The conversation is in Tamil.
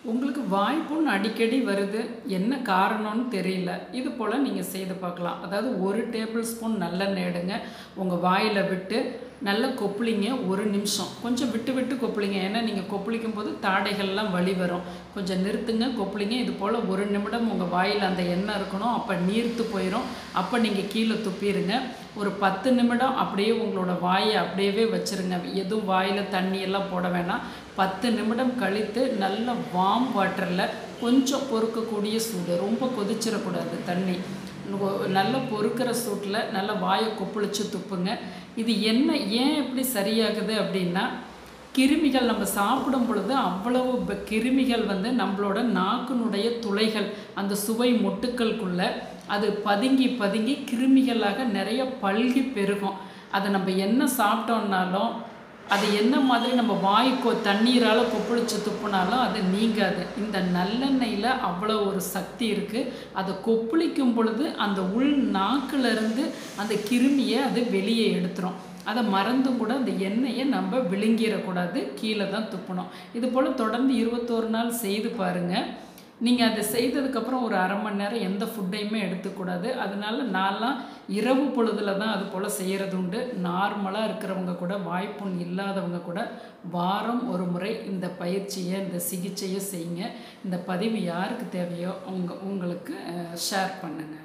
உங்களுக்கு வாய்ப்புண் அடிக்கடி வருது என்ன காரணம்னு தெரியல இது போல் நீங்கள் செய்து பார்க்கலாம் அதாவது ஒரு டேபிள் ஸ்பூன் நல்லெண்ணெய் எடுங்க உங்கள் வாயில் விட்டு நல்லா கொப்பளிங்க ஒரு நிமிஷம் கொஞ்சம் விட்டு விட்டு கொப்பளிங்க ஏன்னா நீங்கள் கொப்பளிக்கும் போது தாடைகள்லாம் வலி வரும் கொஞ்சம் நிறுத்துங்க கொப்பளிங்க இது போல் ஒரு நிமிடம் உங்கள் வாயில் அந்த எண்ணெய் இருக்கணும் அப்போ நீர்த்து போயிடும் அப்போ நீங்கள் கீழே துப்பிடுங்க ஒரு பத்து நிமிடம் அப்படியே உங்களோட வாயை அப்படியே வச்சுருங்க எதுவும் வாயில் தண்ணி எல்லாம் போட வேணாம் பத்து நிமிடம் கழித்து நல்ல வார்ம் வாட்டரில் கொஞ்சம் பொறுக்கக்கூடிய சூடு ரொம்ப கொதிச்சிடக்கூடாது தண்ணி நொ- நல்ல பொறுக்கிற சூட்டில் நல்ல வாயை கொப்பளிச்சு துப்புங்க இது என்ன ஏன் எப்படி சரியாகுது அப்படின்னா கிருமிகள் நம்ம சாப்பிடும் பொழுது அவ்வளவு ப- கிருமிகள் வந்து நம்மளோட நாக்கினுடைய துளைகள் அந்த சுவை மொட்டுக்களுக்குள்ள அது பதுங்கி பதுங்கி கிருமிகளாக நிறைய பல்கி பெருகும் அதை நம்ம என்ன சாப்பிட்டோம்னாலும் அது என்ன மாதிரி நம்ம வாய்க்கோ தண்ணீரால் கொப்பளிச்சு துப்புனாலும் அது நீங்காது இந்த நல்லெண்ணெயில் அவ்வளோ ஒரு சக்தி இருக்குது அதை கொப்பளிக்கும் பொழுது அந்த உள் நாக்குல இருந்து அந்த கிருமியை அது வெளியே எடுத்துரும் அதை மறந்தும் கூட அந்த எண்ணெயை நம்ம விழுங்கிடக்கூடாது கீழே தான் துப்பணும் இது போல் தொடர்ந்து இருபத்தோரு நாள் செய்து பாருங்கள் நீங்கள் அதை செய்ததுக்கப்புறம் ஒரு அரை மணி நேரம் எந்த ஃபுட்டையுமே எடுத்துக்கூடாது அதனால நான்லாம் இரவு பொழுதுல தான் அது போல் செய்கிறது உண்டு நார்மலாக இருக்கிறவங்க கூட வாய்ப்புண் இல்லாதவங்க கூட வாரம் ஒரு முறை இந்த பயிற்சியை இந்த சிகிச்சையை செய்யுங்க இந்த பதிவு யாருக்கு தேவையோ அவங்க உங்களுக்கு ஷேர் பண்ணுங்கள்